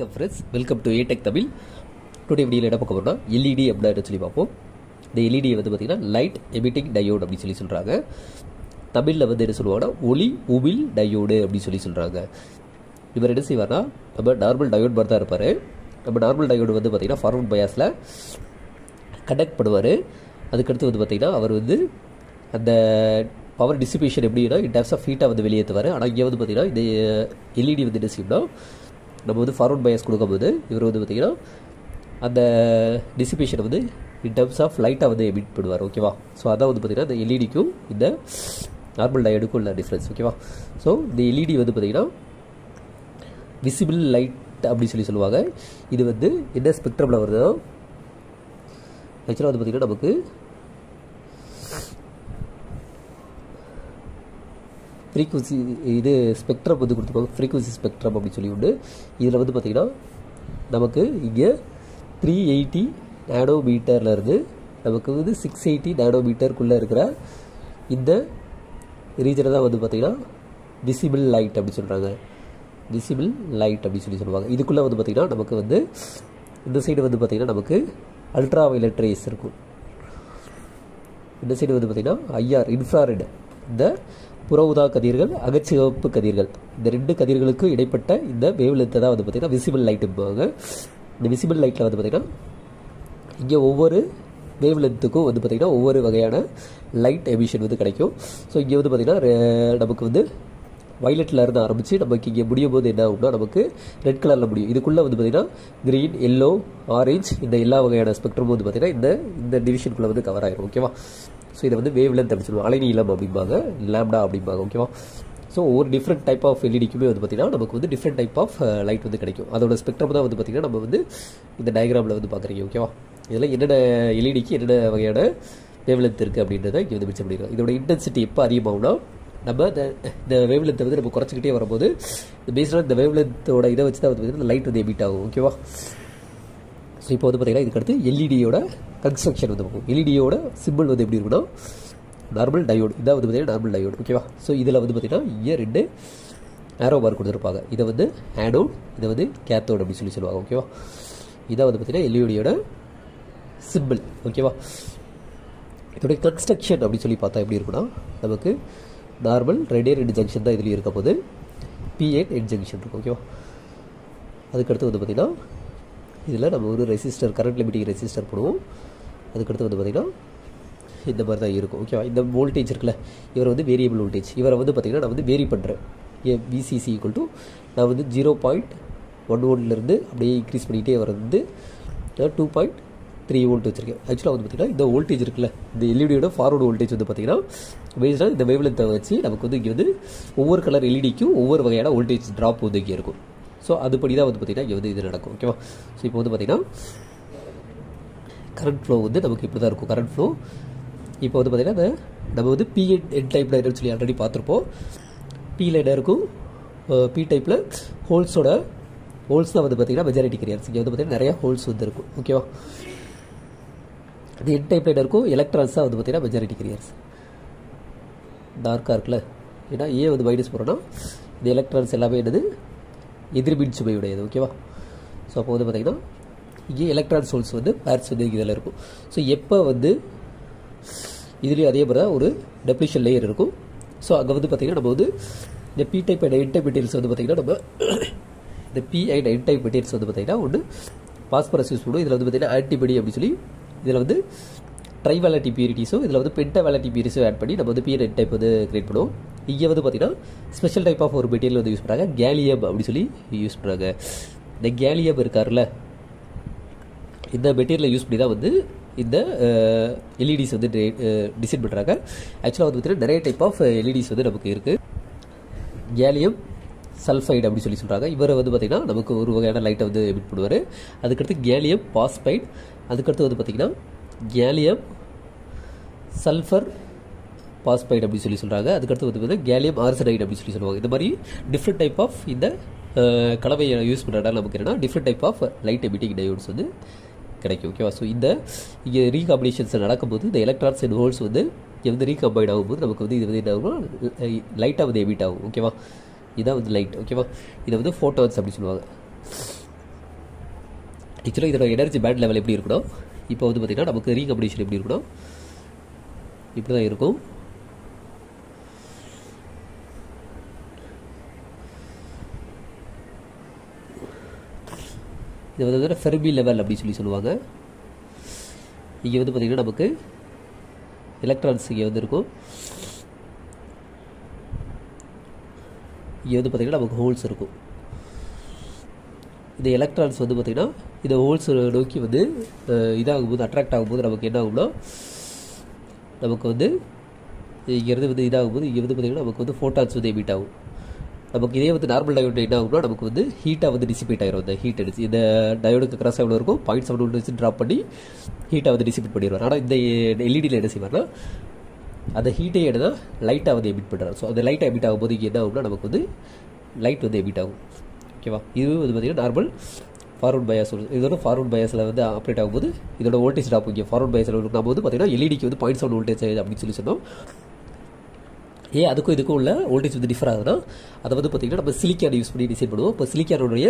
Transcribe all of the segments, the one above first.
வணக்கம் friends welcome to A Tech Tamil today வீடியோவில் என்ன பார்க்க போறோம்னா எல்இடி அப்படின்னு சொல்லி பார்ப்போம் இந்த எல்இடி வந்து பார்த்தீங்கன்னா லைட் எமிட்டிங் டயோடு அப்படின்னு சொல்லி சொல்கிறாங்க தமிழில் வந்து என்ன சொல்லுவாங்கன்னா ஒளி உமிழ் டயோடு அப்படின்னு சொல்லி சொல்கிறாங்க இவர் என்ன செய்வார்னா நம்ம நார்மல் டயோட் மாதிரி தான் இருப்பார் நம்ம நார்மல் டயோடு வந்து பார்த்தீங்கன்னா ஃபார்வர்ட் பயாஸில் கண்டக்ட் பண்ணுவார் அதுக்கடுத்து வந்து பார்த்தீங்கன்னா அவர் வந்து அந்த பவர் டிசிபேஷன் எப்படின்னா இன் டேர்ம்ஸ் ஆஃப் ஹீட்டாக வந்து வெளியேற்றுவார் ஆனால் இங்கே வந்து பார்த்தீங்கன்னா இந்த எல்இடி வந்து என்ன செய்யும்னா நம்ம வந்து ஃபார்வர்ட் பயாஸ் கொடுக்கும்போது இவர் வந்து பார்த்தீங்கன்னா அந்த டிசிபேஷனை வந்து இன் டேர்ம்ஸ் ஆஃப் லைட்டாக வந்து எமிட் பண்ணுவார் ஓகேவா ஸோ அதான் வந்து பார்த்தீங்கன்னா இந்த எல்இடிக்கும் இந்த நார்மல் டயடுக்கும் உள்ள டிஃப்ரென்ஸ் ஓகேவா ஸோ இந்த எல்இடி வந்து பார்த்தீங்கன்னா விசிபிள் லைட் அப்படி சொல்லி சொல்லுவாங்க இது வந்து என்ன ஸ்பெக்ட்ரமில் வருதோ ஆக்சுவலாக வந்து பார்த்திங்கன்னா நமக்கு ஃப்ரீக்குவன்சி இது ஸ்பெக்ட்ரம் வந்து கொடுத்துருப்பாங்க ஃப்ரீக்குவன்சி ஸ்பெக்ட்ரம் அப்படின்னு சொல்லி உண்டு இதில் வந்து பார்த்திங்கன்னா நமக்கு இங்கே த்ரீ எயிட்டி நேனோ மீட்டர்லேருந்து நமக்கு வந்து சிக்ஸ் எயிட்டி நேனோ மீட்டருக்குள்ளே இருக்கிற இந்த ரீஜனை தான் வந்து பார்த்திங்கன்னா விசிபிள் லைட் அப்படி சொல்கிறாங்க விசிபிள் லைட் அப்படின்னு சொல்லி சொல்லுவாங்க இதுக்குள்ளே வந்து பார்த்திங்கன்னா நமக்கு வந்து இந்த சைடு வந்து பார்த்திங்கன்னா நமக்கு அல்ட்ரா வயலட் ரேஸ் இருக்கும் இந்த சைடு வந்து பார்த்திங்கன்னா ஐஆர் இன்ஃப்ராரெட் இந்த புற ஊதா கதிர்கள் அகச்சிவப்பு கதிர்கள் இந்த ரெண்டு கதிர்களுக்கும் இடைப்பட்ட இந்த வேவ் லென்த்தை தான் வந்து பார்த்திங்கன்னா விசிபிள் லைட்டும்பாங்க இந்த விசிபிள் லைட்டில் வந்து பார்த்திங்கன்னா இங்கே ஒவ்வொரு வேவ் லென்த்துக்கும் வந்து பார்த்திங்கன்னா ஒவ்வொரு வகையான லைட் எமிஷன் வந்து கிடைக்கும் ஸோ இங்கே வந்து பார்த்திங்கன்னா நமக்கு வந்து வயலட்டில் இருந்து ஆரம்பித்து நமக்கு இங்கே முடியும் போது என்ன ஆகும்னா நமக்கு ரெட் கலரில் முடியும் இதுக்குள்ளே வந்து பார்த்திங்கன்னா க்ரீன் எல்லோ ஆரஞ்ச் இந்த எல்லா வகையான ஸ்பெக்ட்ரம் வந்து பார்த்திங்கன்னா இந்த இந்த டிவிஷனுக்குள்ளே வந்து கவர் ஆகிரும் ஓகேவா ஸோ இதை வந்து வேவ் லென்த் அப்படி சொல்லுவாங்க அலைநீளம் அப்படிம்பாங்க லேம்டா அப்படிம்பாங்க ஓகேவா ஸோ ஒரு டிஃப்ரெண்ட் டைப் ஆஃப் எல்இடிக்குமே வந்து பார்த்திங்கன்னா நமக்கு வந்து டிஃப்ரெண்ட் டைப் ஆஃப் லைட் வந்து கிடைக்கும் அதோட ஸ்பெக்ட்ரம் தான் வந்து பார்த்திங்கன்னா நம்ம வந்து இந்த டயக்ராமில் வந்து பார்க்குறீங்க ஓகேவா இதில் என்னென்ன எல்இடிக்கு என்னென்ன வகையான வேவ் லென்த் இருக்குது அப்படின்றத இங்கே வந்து மிச்சம் பண்ணிடுறோம் இதோட இன்டென்சிட்டி எப்போ அதிகமாகும்னா நம்ம இந்த இந்த வேவ் லென்த்தை வந்து நம்ம குறைச்சிக்கிட்டே வரும்போது பேஸ்டாக இந்த வேவ் லென்த்தோட இதை வச்சு தான் வந்து பார்த்திங்கன்னா லைட் வந்து எமிட் ஆகும் ஓகேவா ஸோ இப்போ வந்து பார்த்திங்கன்னா இதுக்கடுத்து எல்இடியோட கன்ஸ்ட்ரக்ஷன் வந்து பார்ப்போம் எல்இடியோட சிம்பிள் வந்து எப்படி இருக்குன்னா நார்மல் டயோடு இதான் வந்து பார்த்திங்கன்னா நார்மல் டயோடு ஓகேவா ஸோ இதில் வந்து பார்த்திங்கன்னா இங்கே ரெண்டு ஆரோ பார் கொடுத்துருப்பாங்க இதை வந்து ஆனோட் இதை வந்து கேத்தோடு அப்படின்னு சொல்லி சொல்லுவாங்க ஓகேவா இதான் வந்து பார்த்திங்கன்னா எல்இடியோட சிம்பிள் ஓகேவா இதோடைய கன்ஸ்ட்ரக்ஷன் அப்படின்னு சொல்லி பார்த்தா எப்படி இருக்குன்னா நமக்கு நார்மல் ரெண்டே ரெண்டு ஜங்ஷன் தான் இதுலேயும் இருக்க போது பி எயிட் எட் ஜங்ஷன் இருக்கும் ஓகேவா அதுக்கடுத்து வந்து பார்த்திங்கன்னா இதில் நம்ம ஒரு ரெசிஸ்டர் கரண்ட் லிமிட்டிங் ரெசிஸ்டர் போடுவோம் அதுக்கடுத்து வந்து பார்த்திங்கன்னா இந்த மாதிரி தான் இருக்கும் ஓகேவா இந்த வோல்டேஜ் இருக்குல்ல இவர் வந்து வேரியபிள் வோல்டேஜ் இவரை வந்து பார்த்திங்கன்னா நான் வந்து வேரி பண்ணுறேன் ஏ விசிசி ஈக்குவல் டு நான் வந்து ஜீரோ பாயிண்ட் ஒன் வோல்ட்லேருந்து அப்படியே இன்க்ரீஸ் பண்ணிகிட்டே வர வந்து டூ பாயிண்ட் த்ரீ வோல்ட் வச்சிருக்கேன் ஆக்சுவலாக வந்து பார்த்திங்கன்னா இந்த வோல்டேஜ் இருக்குல்ல இந்த எல்இடியோட ஃபார்வர்டு வோல்டேஜ் வந்து பார்த்திங்கன்னா பேஸ்டாக இந்த வேவ் லென்த்தை வச்சு நமக்கு வந்து இங்கே வந்து ஒவ்வொரு கலர் எல்இடிக்கும் ஒவ்வொரு வகையான வோல்டேஜ் ட்ராப் வந்து இங்கே இருக்கும் ஸோ அதுபடி தான் வந்து பார்த்திங்கன்னா இங்கே வந்து இது நடக்கும் ஓகேவா ஸோ இப்போ வந்து பார்த்திங்கன்னா கரண்ட் ஃப்ளோ வந்து நமக்கு இப்படி தான் இருக்கும் கரண்ட் ஃப்ளோ இப்போ வந்து பார்த்திங்கன்னா இந்த நம்ம வந்து பி என் டைப்பில் என்னன்னு சொல்லி ஆல்ரெடி பார்த்துருப்போம் பியில் என்ன இருக்கும் பி டைப்பில் ஹோல்ஸோட ஹோல்ஸ் தான் வந்து பார்த்திங்கன்னா மெஜாரிட்டி கரியர்ஸ் இங்கே வந்து பார்த்திங்கன்னா நிறையா ஹோல்ஸ் வந்து இருக்கும் ஓகேவா அது என் டைப்பில் என்ன இருக்கும் எலக்ட்ரான்ஸ் தான் வந்து பார்த்திங்கன்னா மெஜாரிட்டி கரியர்ஸ் டார்க்காக இருக்குல்ல ஏன்னா ஏன் வந்து மைனஸ் போகிறோன்னா இந்த எலக்ட்ரான்ஸ் எல்லாமே என்னது எதிர்மின் சுமையுடையது ஓகேவா ஸோ அப்போ வந்து பார்த்திங்கன்னா இங்கே எலக்ட்ரான் சோல்ஸ் வந்து பேர்ஸ் வந்து இதில் இருக்கும் ஸோ எப்போ வந்து இதுலேயும் அதே மாதிரி தான் ஒரு டெப்ளிஷன் லேயர் இருக்கும் ஸோ அங்கே வந்து பார்த்திங்கன்னா நம்ம வந்து இந்த P type and N type materials வந்து பார்த்திங்கன்னா நம்ம இந்த P and N type materials வந்து பார்த்திங்கன்னா ஒன்று பாஸ்பரஸ் யூஸ் பண்ணுவோம் இதில் வந்து பார்த்திங்கன்னா ஆன்டிபடி அப்படின்னு சொல்லி இதில் வந்து ட்ரைவேலட்டி பியூரிட்டிஸும் இதில் வந்து பென்டவேலட்டி பியூரிஸும் ஆட் பண்ணி நம்ம வந்து பிஎன் என் டைப் வந்து கிரியேட் பண்ணுவோம் இங்கே வந்து பார்த்திங்கன்னா ஸ்பெஷல் டைப் ஆஃப் ஒரு மெட்டீரியல் வந்து யூஸ் பண்ணுறாங்க கேலியம் அப்படி சொல்லி யூஸ் பண்ணுறாங்க இந்த கேலியம் இருக்கார்ல இந்த மெட்டீரியலை யூஸ் பண்ணி தான் வந்து இந்த எல்இடிஸ் வந்து டிசைன் பண்ணுறாங்க ஆக்சுவலாக வந்து பார்த்திங்கன்னா நிறைய டைப் ஆஃப் எல்இடிஸ் வந்து நமக்கு இருக்குது கேலியம் சல்ஃபைடு அப்படி சொல்லி சொல்கிறாங்க இவர் வந்து பார்த்திங்கன்னா நமக்கு ஒரு வகையான லைட்டை வந்து எமிட் பண்ணுவார் அதுக்கடுத்து கேலியம் பாஸ்பைட் அதுக்கடுத்து வந்து பார்த்திங்கன்னா கேலியம் சல்ஃபர் பாஸ்பைட் அப்படின்னு சொல்லி சொல்கிறாங்க அதுக்கடுத்து வந்து பார்த்தீங்கன்னா கேலியம் ஆர்சனைட் அப்படின்னு சொல்லி சொல்லுவாங்க இந்த மாதிரி டிஃப்ரெண்ட் டைப் ஆஃப் இந்த கலவையை யூஸ் பண்ணுறதால நமக்கு என்னென்னா different type of light emitting diodes வந்து கிடைக்கும் ஓகேவா ஸோ இந்த இங்கே ரீகாம்பினேஷன்ஸ் நடக்கும்போது இந்த எலக்ட்ரான்ஸ் அண்ட் ஹோல்ஸ் வந்து இங்கே வந்து ரீகம்பைன் ஆகும்போது நமக்கு வந்து இது வந்து என்ன ஆகும் லைட்டாக வந்து எமிட் ஆகும் ஓகேவா இதான் வந்து லைட் ஓகேவா இதை வந்து ஃபோட்டோன்ஸ் அப்படி சொல்லுவாங்க ஆக்சுவலாக இதோட எனர்ஜி பேண்ட் லெவல் எப்படி இருக்கணும் இப்போ வந்து பார்த்திங்கன்னா நமக்கு ரீகம்பினேஷன் எப்படி இருக்கணும் இப்படி தான் இருக்கும் இது வந்து ஃபெர்மி லெவல் அப்படின்னு சொல்லி சொல்லுவாங்க இங்கே வந்து பார்த்திங்கன்னா நமக்கு எலக்ட்ரான்ஸ் இங்கே வந்து இருக்கும் இங்கே வந்து பார்த்திங்கன்னா நமக்கு ஹோல்ஸ் இருக்கும் இந்த எலக்ட்ரான்ஸ் வந்து பார்த்திங்கன்னா இந்த ஹோல்ஸ் நோக்கி வந்து இதாகும்போது அட்ராக்ட் ஆகும்போது நமக்கு என்ன ஆகும்னா நமக்கு வந்து இங்கேருந்து வந்து இதாகும்போது இங்கே வந்து பார்த்திங்கன்னா நமக்கு வந்து ஃபோட்டான்ஸ் வந்து எமிட் ஆகும் நமக்கு இதே வந்து நார்மல் டயோடு என்ன ஆகும்னா நமக்கு வந்து ஹீட்டாக வந்து டிசிபேட் ஆகிரும் இந்த ஹீட் அடிச்சு இந்த டயோடுக்கு கிராஸ் எவ்வளோ இருக்கும் பாயிண்ட் செவன் வோல்ட் வச்சு ட்ராப் பண்ணி ஹீட்டாக வந்து டிசிபேட் பண்ணிடுவார் ஆனால் இந்த எல்இடியில் என்ன செய்வார்னா அந்த ஹீட்டே எடுத்தா லைட்டாக வந்து எமிட் பண்ணுறாரு ஸோ அந்த லைட்டாக எமிட் ஆகும்போது இங்கே என்ன ஆகும்னா நமக்கு வந்து லைட் வந்து எமிட் ஆகும் ஓகேவா இது வந்து பார்த்திங்கன்னா நார்மல் ஃபார்வர்ட் பயாஸ் இதோட ஃபார்வர்ட் பயாஸில் வந்து ஆப்ரேட் ஆகும்போது இதோட வோல்டேஜ் ட்ராப் இங்கே ஃபார்வர்ட் பயாஸில் இருக்கும் போது பார்த்தீங்கன்னா எல்இடிக்கு வந்து பாயிண்ட் செவன் வோல்டேஜ் அப்படின்னு சொல்லி சொன்னோம் ஏன் அதுக்கும் இதுக்கும் உள்ள வோல்டேஜ் வந்து டிஃபர் ஆகுதுன்னா அதை வந்து பார்த்திங்கன்னா நம்ம சிலிக்கான் யூஸ் பண்ணி டிசைன் பண்ணுவோம் இப்போ சிலிக்கானுடைய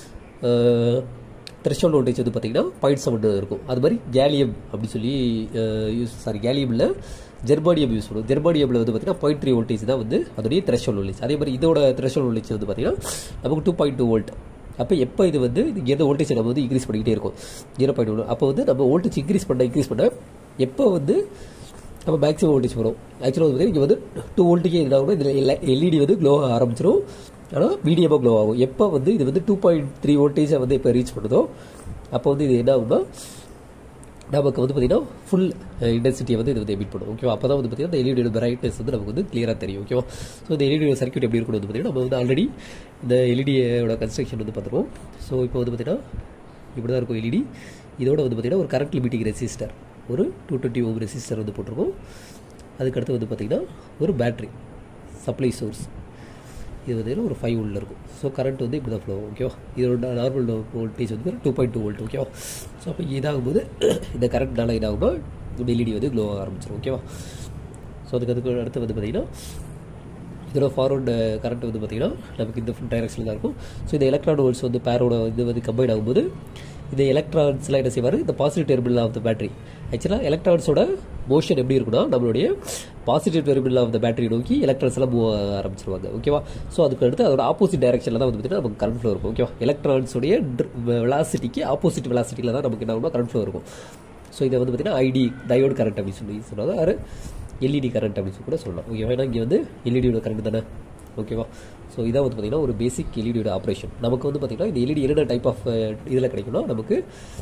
த்ரெஷோல்ட் வோல்டேஜ் வந்து பார்த்திங்கன்னா பாயிண்ட் செவன் இருக்கும் அது மாதிரி கேலியம் அப்படின்னு சொல்லி யூஸ் சாரி கேலியமில் ஜெர்பானியம் யூஸ் பண்ணுவோம் ஜெர்பானியமில் வந்து பார்த்திங்கன்னா பாயிண்ட் த்ரீ வோல்டேஜ் தான் வந்து அதோடைய த்ரெஷோல்ட் வோல்டேஜ் அதே மாதிரி இதோட த்ரெஷோல்ட் வோல்டேஜ் வந்து பார்த்திங்கன்னா நமக்கு டூ பாயிண்ட் டூ வோல்ட் அப்போ எப்போ இது வந்து இங்கேருந்து வோல்டேஜ் நம்ம வந்து இன்க்ரீஸ் பண்ணிக்கிட்டே இருக்கும் ஜீரோ பாயிண்ட் ஒன் அப்போ வந்து நம்ம வோல்டேஜ் இன்க்ரீஸ் பண்ண இன்க்ரீஸ் பண்ண எப்போ வந்து நம்ம மேக்ஸிமம் வோல்டேஜ் வரும் ஆக்சுவலாக வந்து இங்கே வந்து டூ வோல்ட்டுக்கே இதாகும் இதில் எல்இடி வந்து க்ளோ ஆக ஆரம்பிச்சிடும் ஆனால் மீடியமாக க்ளோ ஆகும் எப்போ வந்து இது வந்து டூ பாயிண்ட் த்ரீ வோல்டேஜை வந்து இப்போ ரீச் பண்ணுதோ அப்போ வந்து இது என்ன ஆகும்னா நமக்கு வந்து பார்த்திங்கன்னா ஃபுல் இன்டென்சிட்டியை வந்து இது வந்து எமிட் பண்ணும் ஓகேவா அப்போ தான் வந்து பார்த்திங்கன்னா இந்த எல்இடியோட பிரைட்னஸ் வந்து நமக்கு வந்து கிளியராக தெரியும் ஓகேவா ஸோ இந்த எல்இடியோட சர்க்யூட் எப்படி இருக்கணும் வந்து பார்த்திங்கன்னா நம்ம வந்து ஆல்ரெடி இந்த எல்இடியோட கன்ஸ்ட்ரக்ஷன் வந்து பார்த்துருவோம் ஸோ இப்போ வந்து பார்த்திங்கன்னா இப்படி தான் இருக்கும் எல்இடி இதோட வந்து பார்த்திங்கன்னா ஒரு கரண்ட் லிமிட்டிங் ரெசிஸ்டர் ஒரு டூ டுவெண்ட்டி ஓம் ரெசிஸ்டர் வந்து போட்டிருக்கோம் அதுக்கடுத்து வந்து பார்த்திங்கன்னா ஒரு பேட்ரி சப்ளை சோர்ஸ் இது வந்து ஒரு ஃபைவ் வோல்ட்டில் இருக்கும் ஸோ கரண்ட் வந்து இப்படி தான் ஃப்ளோ ஓகேவா இதோட நார்மல் வோல்டேஜ் வந்து டூ பாயிண்ட் டூ வோல்ட் ஓகேவா ஸோ அப்போ இதாகும்போது இந்த கரண்ட்னால இதாகும்போது இந்த எல்இடி வந்து க்ளோ ஆக ஆரம்பிச்சிடும் ஓகேவா ஸோ அதுக்கு அதுக்கு அடுத்து வந்து பார்த்திங்கன்னா இதோட ஃபார்வர்டு கரண்ட் வந்து பார்த்திங்கன்னா நமக்கு இந்த ஃபுல் டைரக்ஷனில் தான் இருக்கும் ஸோ இந்த எலக்ட்ரான் வோல்ட்ஸ் வந்து பேரோட இது வந்து கம்பைன் ஆகும்போது இந்த எலக்ட்ரான்ஸ்லாம் என்ன செய்வார் இந்த positive terminal of the battery ஆக்சுவலாக எலக்ட்ரான்ஸோட மோஷன் எப்படி இருக்குன்னா நம்மளுடைய positive terminal of the battery நோக்கி எலக்ட்ரான்ஸ் எல்லாம் மூவ் ஆரம்பிச்சிருவாங்க ஓகேவா ஸோ அதுக்கு அடுத்து அதோட ஆப்போசிட் டைரக்ஷனில் தான் வந்து பார்த்தீங்கன்னா நமக்கு கரண்ட் ஃப்ளோ இருக்கும் ஓகேவா எலக்ட்ரான்ஸோடைய வெலாசிட்டிக்கு ஆப்போசிட் வெலாசிட்டியில் தான் நமக்கு என்ன ஆகும்னா கரண்ட் ஃப்ளோ இருக்கும் ஸோ இதை வந்து பார்த்தீங்கன்னா ஐடி டயோடு கரண்ட் அப்படின்னு சொல்லி சொன்னாங்க அது எல்இடி கரண்ட் அப்படின்னு சொல்லி கூட சொல்லலாம் ஓகேவா ஏன்னா இங்கே வந்து எல்இடியோட கரண்ட் தானே ஓகேவா ஸோ இதான் வந்து பார்த்திங்கன்னா ஒரு பேசிக் எல்இடியோட ஆப்ரேஷன் நமக்கு வந்து பார்த்திங்கன்னா இந்த எல்இடி என்னென்ன டைப் ஆஃப் இதில் கிடைக்கும்னா நமக்கு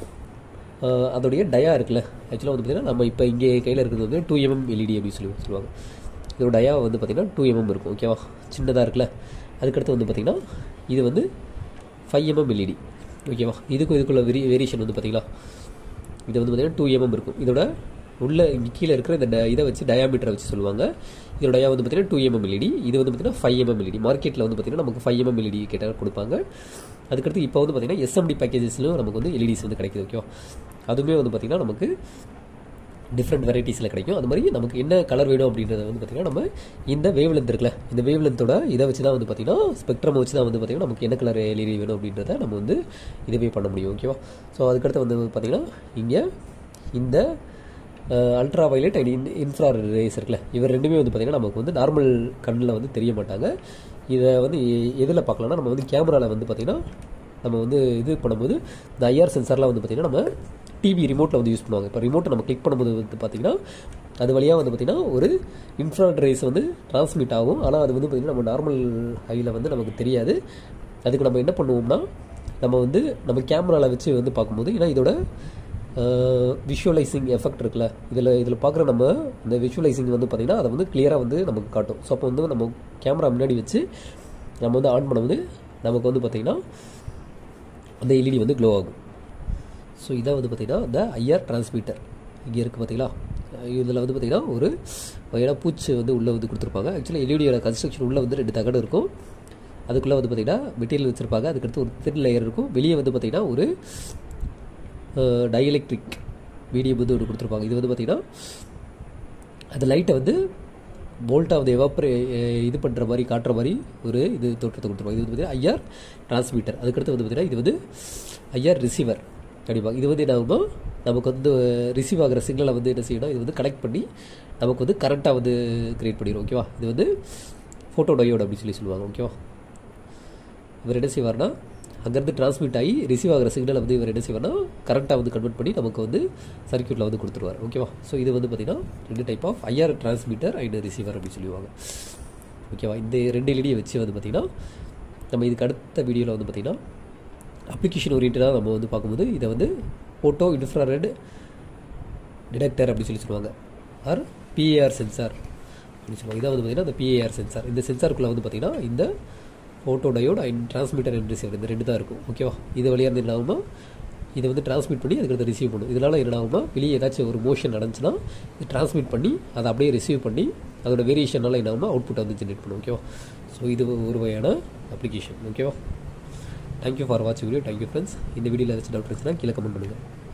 அதோடைய டயா இருக்குல்ல ஆக்சுவலாக வந்து பார்த்திங்கன்னா நம்ம இப்போ இங்கே கையில் இருக்கிறது வந்து டூ எம்எம் எல்இடி அப்படின்னு சொல்லி சொல்லுவாங்க இதோட டயா வந்து பார்த்திங்கன்னா டூ எம்எம் இருக்கும் ஓகேவா சின்னதாக இருக்குல்ல அதுக்கடுத்து வந்து பார்த்திங்கன்னா இது வந்து ஃபைவ் எம்எம் எல்இடி ஓகேவா இதுக்கும் இதுக்குள்ள வெரி வேரியேஷன் வந்து பார்த்திங்களா இது வந்து பார்த்திங்கன்னா டூ எம்எம் இருக்கும் இதோட உள்ள இங்கே கீழே இருக்கிற இந்த இதை வச்சு டயாமீட்டரை வச்சு சொல்லுவாங்க இதோட டயா வந்து பார்த்தீங்கன்னா டூ எம்எம் எல்இடி இது வந்து பார்த்தீங்கன்னா ஃபைவ் எம்எம் எல்இடி மார்க்கெட்டில் வந்து பார்த்தீங்கன்னா நமக்கு ஃபைவ் எம்எம் எல்இடி கேட்டால் கொடுப்பாங்க அதுக்கடுத்து இப்போ வந்து பார்த்தீங்கன்னா எஸ்எம்டி பேக்கேஜஸ்லையும் நமக்கு வந்து எல்இடிஸ் வந்து கிடைக்குது ஓகேவா அதுவுமே வந்து பார்த்திங்கன்னா நமக்கு டிஃப்ரெண்ட் வெரைட்டிஸில் கிடைக்கும் அது மாதிரி நமக்கு என்ன கலர் வேணும் அப்படின்றத வந்து பார்த்திங்கன்னா நம்ம இந்த வேவ் லென்த் இருக்குல்ல இந்த வேவ் லென்த்தோட இதை வச்சு தான் வந்து பார்த்திங்கன்னா ஸ்பெக்ட்ரம் வச்சு தான் வந்து பார்த்திங்கன்னா நமக்கு என்ன கலர் எல்இடி வேணும் அப்படின்றத நம்ம வந்து இதுவே பண்ண முடியும் ஓகேவா ஸோ அதுக்கடுத்து வந்து பார்த்திங்கன்னா இங்கே இந்த ultraviolet and in infra rays இருக்குல்ல இவர் ரெண்டுமே வந்து பார்த்திங்கன்னா நமக்கு வந்து நார்மல் கண்ணில் வந்து தெரிய மாட்டாங்க இதை வந்து எதில் பார்க்கலாம்னா நம்ம வந்து கேமராவில் வந்து பார்த்திங்கன்னா நம்ம வந்து இது பண்ணும்போது இந்த ஐஆர் சென்சார்லாம் வந்து பார்த்திங்கன்னா நம்ம டிவி ரிமோட்டில் வந்து யூஸ் பண்ணுவாங்க இப்போ ரிமோட்டை நம்ம கிளிக் பண்ணும்போது வந்து பார்த்திங்கன்னா அது வழியாக வந்து பார்த்திங்கன்னா ஒரு இன்ஃப்ராட் ரேஸ் வந்து டிரான்ஸ்மிட் ஆகும் ஆனால் அது வந்து பார்த்திங்கன்னா நம்ம நார்மல் ஹையில் வந்து நமக்கு தெரியாது அதுக்கு நம்ம என்ன பண்ணுவோம்னா நம்ம வந்து நம்ம கேமராவில் வச்சு வந்து பார்க்கும்போது ஏன்னா இதோட விஷுவலைசிங் எஃபெக்ட் இருக்குல்ல இதில் இதில் பார்க்குற நம்ம இந்த விஷுவலைசிங் வந்து பார்த்திங்கன்னா அதை வந்து கிளியராக வந்து நமக்கு காட்டும் ஸோ அப்போ வந்து நம்ம கேமரா முன்னாடி வச்சு நம்ம வந்து ஆன் பண்ணும்போது நமக்கு வந்து பார்த்திங்கன்னா அந்த எல்இடி வந்து க்ளோ ஆகும் ஸோ இதை வந்து பார்த்திங்கன்னா இந்த ஐஆர் டிரான்ஸ்மிட்டர் இங்கே இருக்குது பார்த்தீங்களா இதில் வந்து பார்த்திங்கன்னா ஒரு வகையான பூச்சி வந்து உள்ளே வந்து கொடுத்துருப்பாங்க ஆக்சுவலி எல்இடியோட கன்ஸ்ட்ரக்ஷன் உள்ளே வந்து ரெண்டு தகடு இருக்கும் அதுக்குள்ளே வந்து பார்த்திங்கன்னா மெட்டீரியல் வச்சுருப்பாங்க அதுக்கடுத்து ஒரு தின் லேயர் இருக்கும் வெளியே வந்து பார்த்திங்கன்னா ஒரு டைஎலக்ட்ரிக் மீடியம் வந்து ஒன்று கொடுத்துருப்பாங்க இது வந்து பார்த்திங்கன்னா அந்த லைட்டை வந்து போல்ட்டாக வந்து எவாப்பரே இது பண்ணுற மாதிரி காட்டுற மாதிரி ஒரு இது தோற்றத்தை கொடுத்துருப்பாங்க இது வந்து பார்த்திங்கன்னா ஐஆர் டிரான்ஸ்மிட்டர் அதுக்கடுத்து வந்து பார்த்திங்கன்னா இது வந்து ஐஆர் ரிசீவர் கண்டிப்பாக இது வந்து என்ன ஆகுமா நமக்கு வந்து ரிசீவ் ஆகிற சிக்னலை வந்து என்ன செய்யணும் இது வந்து கனெக்ட் பண்ணி நமக்கு வந்து கரண்ட்டாக வந்து கிரியேட் பண்ணிடும் ஓகேவா இது வந்து ஃபோட்டோ டயோடு அப்படின்னு சொல்லி சொல்லுவாங்க ஓகேவா இவர் என்ன செய்வார்னா அங்கேருந்து டிரான்ஸ்மிட் ஆகி ரிசீவ் ஆகிற சிக்னலை வந்து இவர் என்ன செய்வார்னா கரண்ட்டாக வந்து கன்வெர்ட் பண்ணி நமக்கு வந்து சர்க்யூட்டில் வந்து கொடுத்துருவார் ஓகேவா ஸோ இது வந்து பார்த்திங்கன்னா ரெண்டு type of IR transmitter and receiver அப்படின்னு சொல்லுவாங்க ஓகேவா இந்த ரெண்டு எல்இடியை வச்சு வந்து பார்த்திங்கன்னா நம்ம இதுக்கு அடுத்த வீடியோவில் வந்து பார்த்திங்கன்னா அப்ளிகேஷன் ஓரியன்டாக நம்ம வந்து பார்க்கும்போது இதை வந்து ஃபோட்டோ இன்ஃப்ராரெட் டிடெக்டர் அப்படின்னு சொல்லி சொல்லுவாங்க ஆர் பிஏஆர் சென்சார் அப்படின்னு சொல்லுவாங்க இதை வந்து பார்த்திங்கன்னா இந்த பிஏஆர் சென்சார் இந்த சென்சாருக்குள்ளே வந்து பார்த்திங்கன்னா இந்த photodiode and transmitter and receiver இந்த ரெண்டு தான் இருக்கும் ஓகேவா இது வழியாக இருந்து என்ன ஆகுமா இதை வந்து டிரான்ஸ்மிட் பண்ணி அதுக்கு ரிசீவ் பண்ணும் இதனால் என்ன ஆகுமா வெளியே ஏதாச்சும் ஒரு மோஷன் நடந்துச்சுன்னா இது டிரான்ஸ்மிட் பண்ணி அதை அப்படியே ரிசீவ் பண்ணி அதோட வேரியேஷனால என்ன ஆகுமா அவுட்புட்டை வந்து ஜென்ரேட் பண்ணும் ஓகேவா ஸோ இது ஒரு வகையான அப்ளிகேஷன் ஓகேவா தேங்க்யூ ஃபார் வாட்சிங் வீடியோ தேங்க்யூ ஃப்ரெண்ட்ஸ் இந்த வீடியோவில் ஏதாச்சும் டவுட் இருந்துச்சுன்னா கீழே கமெண்ட் பண்ணுங்கள்